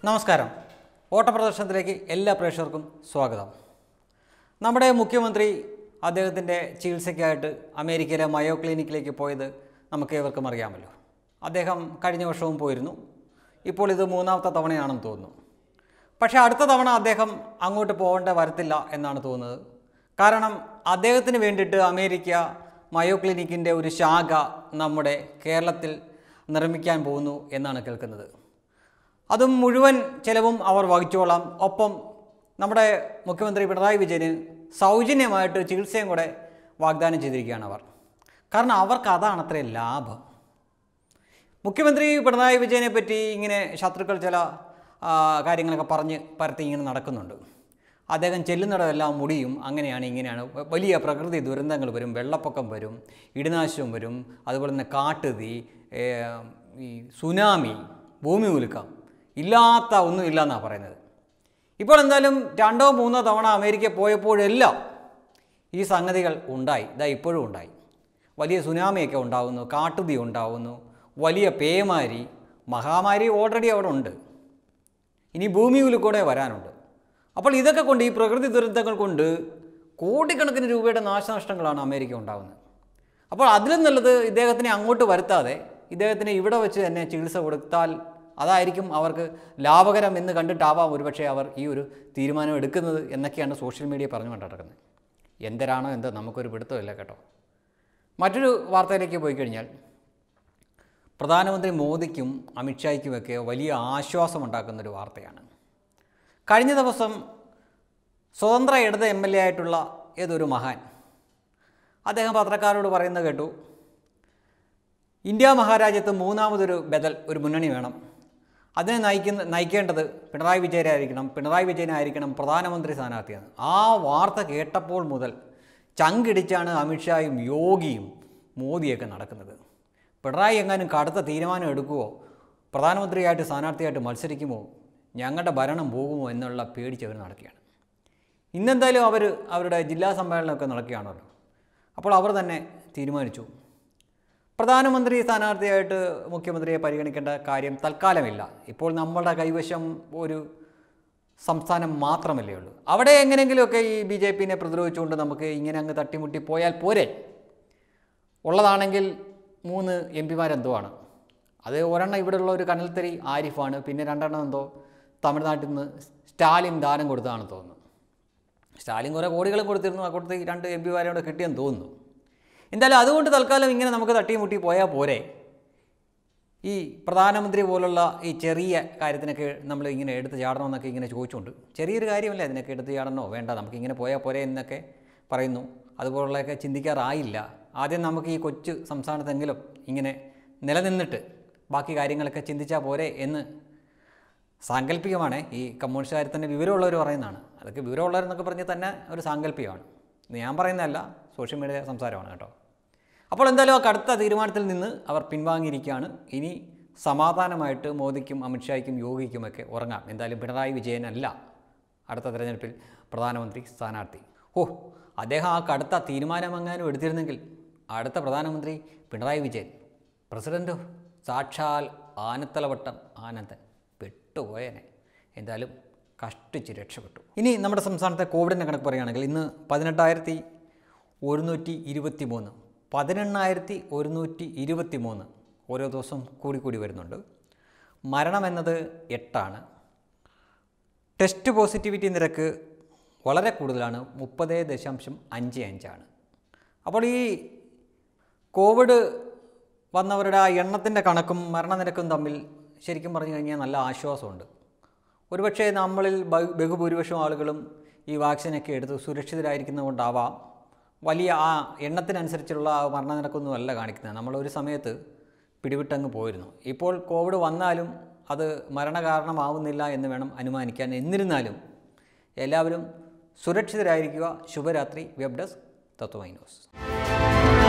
നമസ്കാരം ഓട്ടപ്രദർശനത്തിലേക്ക് എല്ലാ പ്രേക്ഷകർക്കും സ്വാഗതം നമ്മുടെ മുഖ്യമന്ത്രി അദ്ദേഹത്തിൻ്റെ ചികിത്സയ്ക്കായിട്ട് അമേരിക്കയിലെ മയോ ക്ലിനിക്കിലേക്ക് പോയത് നമുക്ക് ഏവർക്കും അറിയാമല്ലോ അദ്ദേഹം കഴിഞ്ഞ വർഷവും പോയിരുന്നു ഇപ്പോൾ ഇത് മൂന്നാമത്തെ തവണയാണെന്ന് തോന്നുന്നു പക്ഷേ അടുത്ത തവണ അദ്ദേഹം അങ്ങോട്ട് പോകേണ്ട വരത്തില്ല എന്നാണ് തോന്നുന്നത് കാരണം അദ്ദേഹത്തിന് വേണ്ടിയിട്ട് അമേരിക്ക മയോ ക്ലിനിക്കിൻ്റെ ഒരു ശാഖ നമ്മുടെ കേരളത്തിൽ നിർമ്മിക്കാൻ പോകുന്നു എന്നാണ് കേൾക്കുന്നത് അതും മുഴുവൻ ചിലവും അവർ വഹിച്ചോളാം ഒപ്പം നമ്മുടെ മുഖ്യമന്ത്രി പിണറായി വിജയന് സൗജന്യമായിട്ട് ചികിത്സയും കൂടെ വാഗ്ദാനം ചെയ്തിരിക്കുകയാണ് അവർ കാരണം അവർക്ക് അതാണ് അത്രയും ലാഭം മുഖ്യമന്ത്രി പിണറായി വിജയനെ പറ്റി ഇങ്ങനെ ശത്രുക്കൾ ചില ആ, കാര്യങ്ങളൊക്കെ പറഞ്ഞ് പരത്തി ഇങ്ങനെ നടക്കുന്നുണ്ട് അദ്ദേഹം ചെല്ലുന്നിടമെല്ലാം മുടിയും അങ്ങനെയാണ് ഇങ്ങനെയാണ് വ- വലിയ പ്രകൃതി ദുരന്തങ്ങൾ വരും വെള്ളപ്പൊക്കം വരും ഇടിനാശം വരും അതുപോലെ തന്നെ കാട്ടുതീ ഏ, ഈ സുനാമി ഭൂമി ഉലുക്കം ഇല്ലാത്ത ഒന്നും ഇല്ല എന്നാണ് പറയുന്നത് ഇപ്പോൾ എന്തായാലും രണ്ടോ മൂന്നോ തവണ അമേരിക്ക പോയപ്പോഴെല്ലാം ഈ സംഗതികൾ ഉണ്ടായി ഇതാ ഇപ്പോഴും ഉണ്ടായി വലിയ സുനാമിയൊക്കെ ഉണ്ടാവുന്നു കാട്ടുതീ ഉണ്ടാവുന്നു വലിയ പേമാരി മഹാമാരി ഓൾറെഡി അവിടെ ഉണ്ട് ഇനി ഭൂമിയിൽ കൂടെ വരാനുണ്ട് അപ്പോൾ ഇതൊക്കെ കൊണ്ട് ഈ പ്രകൃതി ദുരന്തങ്ങൾ കൊണ്ട് കോടിക്കണക്കിന് രൂപയുടെ നാശനഷ്ടങ്ങളാണ് അമേരിക്ക ഉണ്ടാകുന്നത് അപ്പോൾ അതിലും നല്ലത് ഇദ്ദേഹത്തിനെ അങ്ങോട്ട് വരുത്താതെ ഇദ്ദേഹത്തിന് ഇവിടെ വെച്ച് തന്നെ ചികിത്സ കൊടുത്താൽ അതായിരിക്കും അവർക്ക് ലാഭകരം എന്ന് കണ്ടിട്ടാവാം ഒരുപക്ഷെ അവർ ഈ ഒരു തീരുമാനം എടുക്കുന്നത് എന്നൊക്കെയാണ് സോഷ്യൽ മീഡിയ പറഞ്ഞു കൊണ്ടിടക്കുന്നത് എന്തരാണോ എന്തോ നമുക്കൊരു പിടുത്തമില്ല കേട്ടോ മറ്റൊരു വാർത്തയിലേക്ക് പോയി കഴിഞ്ഞാൽ പ്രധാനമന്ത്രി മോദിക്കും അമിത്ഷായ്ക്കുമൊക്കെ വലിയ ആശ്വാസമുണ്ടാക്കുന്നൊരു വാർത്തയാണ് കഴിഞ്ഞ ദിവസം സ്വതന്ത്ര ഇടത് എം എൽ എ ആയിട്ടുള്ള ഏതൊരു മഹാൻ അദ്ദേഹം പത്രക്കാരോട് പറയുന്നത് കേട്ടു ഇന്ത്യ മഹാരാജ്യത്ത് മൂന്നാമതൊരു ബദൽ ഒരു മുന്നണി വേണം അതിനെ നയിക്കുന്ന നയിക്കേണ്ടത് പിണറായി വിജയനായിരിക്കണം പിണറായി വിജയനായിരിക്കണം പ്രധാനമന്ത്രി സ്ഥാനാർത്ഥിയെന്ന് ആ വാർത്ത കേട്ടപ്പോൾ മുതൽ ചങ്കിടിച്ചാണ് അമിത്ഷായും യോഗിയും മോദിയൊക്കെ നടക്കുന്നത് പിണറായി എങ്ങാനും കടുത്ത തീരുമാനം എടുക്കുമോ പ്രധാനമന്ത്രിയായിട്ട് സ്ഥാനാർത്ഥിയായിട്ട് മത്സരിക്കുമോ ഞങ്ങളുടെ ഭരണം പോകുമോ എന്നുള്ള പേടിച്ച് അവർ നടക്കുകയാണ് ഇന്നെന്തായാലും അവർ അവരുടെ ജില്ലാ സമ്മേളനമൊക്കെ നടക്കുകയാണല്ലോ അപ്പോൾ അവർ തന്നെ തീരുമാനിച്ചു പ്രധാനമന്ത്രി സ്ഥാനാർത്ഥിയായിട്ട് മുഖ്യമന്ത്രിയെ പരിഗണിക്കേണ്ട കാര്യം തൽക്കാലമില്ല ഇപ്പോൾ നമ്മളുടെ കൈവശം ഒരു സംസ്ഥാനം മാത്രമല്ലേ ഉള്ളൂ അവിടെ എങ്ങനെയെങ്കിലുമൊക്കെ ഈ ബി ജെ പിനെ പ്രതിരോധിച്ചുകൊണ്ട് നമുക്ക് ഇങ്ങനെ അങ്ങ് തട്ടിമുട്ടി പോയാൽ പോരെ ഉള്ളതാണെങ്കിൽ മൂന്ന് എം പിമാരെന്തോ ആണ് അത് ഒരെണ്ണം ഇവിടെയുള്ള ഒരു കനൽത്തരി ആരിഫാണ് പിന്നെ രണ്ടെണ്ണം എന്തോ തമിഴ്നാട്ടിൽ നിന്ന് സ്റ്റാലിൻ ദാനം കൊടുത്തതാണെന്ന് തോന്നുന്നു സ്റ്റാലിൻ കുറേ കോടികളും കൊടുത്തിരുന്നു ആ കൊടുത്ത് ഈ രണ്ട് എം പിമാരെ കൂടെ കിട്ടിയെന്ന് തോന്നുന്നു എന്തായാലും അതുകൊണ്ട് തൽക്കാലം ഇങ്ങനെ നമുക്ക് തട്ടിമുട്ടി പോയാൽ പോരെ ഈ പ്രധാനമന്ത്രി പോലുള്ള ഈ ചെറിയ കാര്യത്തിനൊക്കെ നമ്മൾ ഇങ്ങനെ എടുത്ത് ചാടണമെന്നൊക്കെ ഇങ്ങനെ ചോദിച്ചുകൊണ്ട് ചെറിയൊരു കാര്യമല്ല ഇതിനൊക്കെ എടുത്ത് ചാടണോ വേണ്ട നമുക്കിങ്ങനെ പോയാൽ പോരെ എന്നൊക്കെ പറയുന്നു അതുപോലുള്ളതൊക്കെ ചിന്തിക്കാറായില്ല ആദ്യം നമുക്ക് ഈ കൊച്ചു സംസ്ഥാനത്തെങ്കിലും ഇങ്ങനെ നിലനിന്നിട്ട് ബാക്കി കാര്യങ്ങളൊക്കെ ചിന്തിച്ചാൽ പോരെ എന്ന് സാങ്കല്പികമാണ് ഈ കമ്മ്യൂണിസ്റ്റുകാർ തന്നെ വിവരമുള്ളവർ പറയുന്നതാണ് അതൊക്കെ വിവരമുള്ളവരെന്നൊക്കെ പറഞ്ഞ് തന്നെ ഒരു സാങ്കല്പികമാണ് ഇത് ഞാൻ പറയുന്നതല്ല സോഷ്യൽ മീഡിയ സംസാരമാണ് കേട്ടോ അപ്പോൾ എന്തായാലും ആ കടുത്ത തീരുമാനത്തിൽ നിന്ന് അവർ പിൻവാങ്ങിയിരിക്കുകയാണ് ഇനി സമാധാനമായിട്ട് മോദിക്കും അമിത്ഷായ്ക്കും യോഗിക്കുമൊക്കെ ഉറങ്ങാം എന്തായാലും പിണറായി വിജയനല്ല അടുത്ത തെരഞ്ഞെടുപ്പിൽ പ്രധാനമന്ത്രി സ്ഥാനാർത്ഥി ഓ അദ്ദേഹം ആ കടുത്ത തീരുമാനമെങ്ങാനും എടുത്തിരുന്നെങ്കിൽ അടുത്ത പ്രധാനമന്ത്രി പിണറായി വിജയൻ പ്രസിഡൻറ്റോ സാക്ഷാൽ ആനത്തലവട്ടം ആനന്ദൻ പെട്ടുപോയനെ എന്തായാലും കഷ്ടിച്ച് രക്ഷപ്പെട്ടു ഇനി നമ്മുടെ സംസ്ഥാനത്തെ കോവിഡിൻ്റെ കണക്ക് പറയുകയാണെങ്കിൽ ഇന്ന് പതിനെട്ടായിരത്തി ഒരുന്നൂറ്റി ഇരുപത്തി മൂന്ന് പതിനെണ്ണായിരത്തി ഒരുന്നൂറ്റി ഇരുപത്തി മൂന്ന് ഓരോ ദിവസം കൂടി കൂടി വരുന്നുണ്ട് മരണം എന്നത് എട്ടാണ് ടെസ്റ്റ് പോസിറ്റിവിറ്റി നിരക്ക് വളരെ കൂടുതലാണ് മുപ്പത് ദശാംശം അഞ്ച് അഞ്ചാണ് അപ്പോൾ ഈ കോവിഡ് വന്നവരുടെ ആ എണ്ണത്തിൻ്റെ കണക്കും മരണനിരക്കും തമ്മിൽ ശരിക്കും പറഞ്ഞു കഴിഞ്ഞാൽ നല്ല ആശ്വാസമുണ്ട് ഒരുപക്ഷെ നമ്മളിൽ ബഹു- ബഹുഭൂരിപക്ഷം ആളുകളും ഈ വാക്സിനൊക്കെ എടുത്ത് സുരക്ഷിതരായിരിക്കുന്നതുകൊണ്ടാവാം വലിയ ആ എണ്ണത്തിനനുസരിച്ചുള്ള ആ മരണനിരക്കൊന്നും അല്ല കാണിക്കുന്നത് നമ്മളൊരു സമയത്ത് പിടിവിട്ടങ്ങ് പോയിരുന്നു ഇപ്പോൾ കോവിഡ് വന്നാലും അത് മരണകാരണമാവുന്നില്ല എന്ന് വേണം അനുമാനിക്കാൻ എന്നിരുന്നാലും എല്ലാവരും സുരക്ഷിതരായിരിക്കുക ശുഭരാത്രി വെബ് ഡെസ്ക് തത്വമൈ ന്യൂസ്